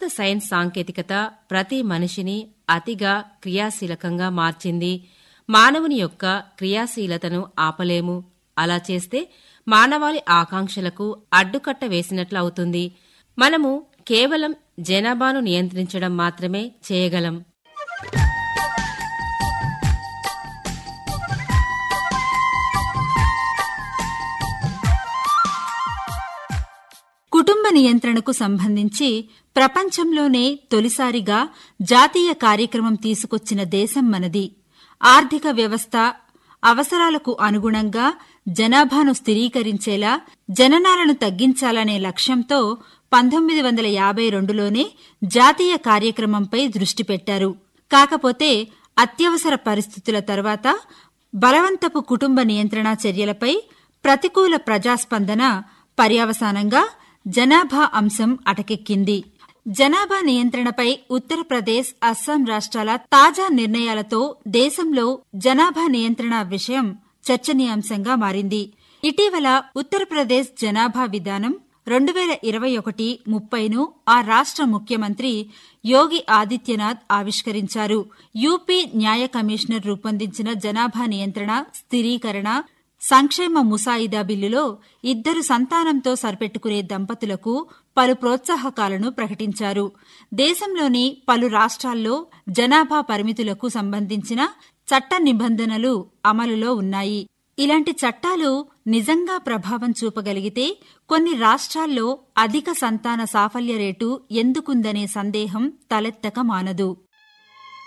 science సాంకేతికత ప్రతి మనిషిని అతిగా క్రియాశీలకంగా మార్చింది మానవుని యొక్క క్రియాశీలతను ఆపలేము అలా చేస్తే మానవాళి ఆకాంక్షలకు అడ్డుకట్ట వేసినట్లు అవుతుంది మనము కేవలం జనాభాను నియంత్రించడం మాత్రమే చేయగలం కుటుంబ నియంత్రణకు సంబంధించి ప్రపంచంలోనే తొలిసారిగా జాతీయ కార్యక్రమం తీసుకొచ్చిన దేశం మనది ఆర్థిక వ్యవస్థ అవసరాలకు అనుగుణంగా జనాభాను స్థిరీకరించేలా జననాలను తగ్గించాలనే లక్ష్యంతో పంతొమ్మిది వందల యాభై రెండులోనే జాతీయ కార్యక్రమంపై దృష్టి పెట్టారు కాకపోతే అత్యవసర పరిస్థితుల తర్వాత బలవంతపు కుటుంబ నియంత్రణ చర్యలపై ప్రతికూల ప్రజాస్పందన పర్యవసానంగా జనాభా అంశం అటకెక్కింది జనాభా నియంత్రణపై ఉత్తరప్రదేశ్ అస్సాం రాష్ట్రాల తాజా నిర్ణయాలతో దేశంలో జనాభా నియంత్రణ విషయం చర్చనీయాంశంగా మారింది ఇటీవల ఉత్తరప్రదేశ్ జనాభా విధానం రెండు వేల ఇరవై ఒకటి ముప్పైను ఆ రాష్ట్ర ముఖ్యమంత్రి యోగి ఆదిత్యనాథ్ ఆవిష్కరించారు యూపీ న్యాయ కమిషనర్ రూపొందించిన జనాభా నియంత్రణ స్థిరీకరణ సంక్షేమ ముసాయిదా బిల్లులో ఇద్దరు సంతానంతో సరిపెట్టుకునే దంపతులకు పలు ప్రోత్సాహకాలను ప్రకటించారు దేశంలోని పలు రాష్ట్రాల్లో జనాభా పరిమితులకు సంబంధించిన చట్ట నిబంధనలు అమలులో ఉన్నాయి ఇలాంటి చట్టాలు నిజంగా ప్రభావం చూపగలిగితే కొన్ని రాష్ట్రాల్లో అధిక సంతాన సాఫల్య రేటు ఎందుకుందనే సందేహం తలెత్తక మానదు